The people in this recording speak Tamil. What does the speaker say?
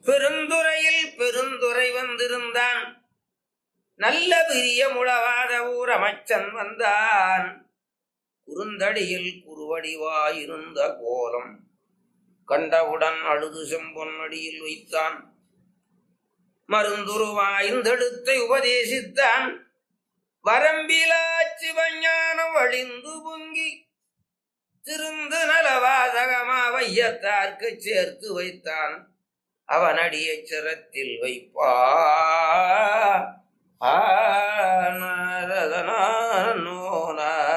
பெருந்துறையில் பெருந்துறை வந்திருந்தான் நல்ல பிரிய முழவாத ஊர் அமைச்சன் வந்தான் குறுந்தடியில் குறுவடிவாயிருந்த கோலம் கண்டவுடன் அழுது செம்பொன்னடியில் வைத்தான் மருந்துருவாய்ந்தெடுத்தை உபதேசித்தான் வரம்பிலா சிவஞானம் வழிந்து பொங்கி திருந்து நலவாதகமா வையத்தார்க்கு சேர்த்து வைத்தான் அவனடிய சிரத்தில் வைப்பா ஆ, நரதனா, நோனா.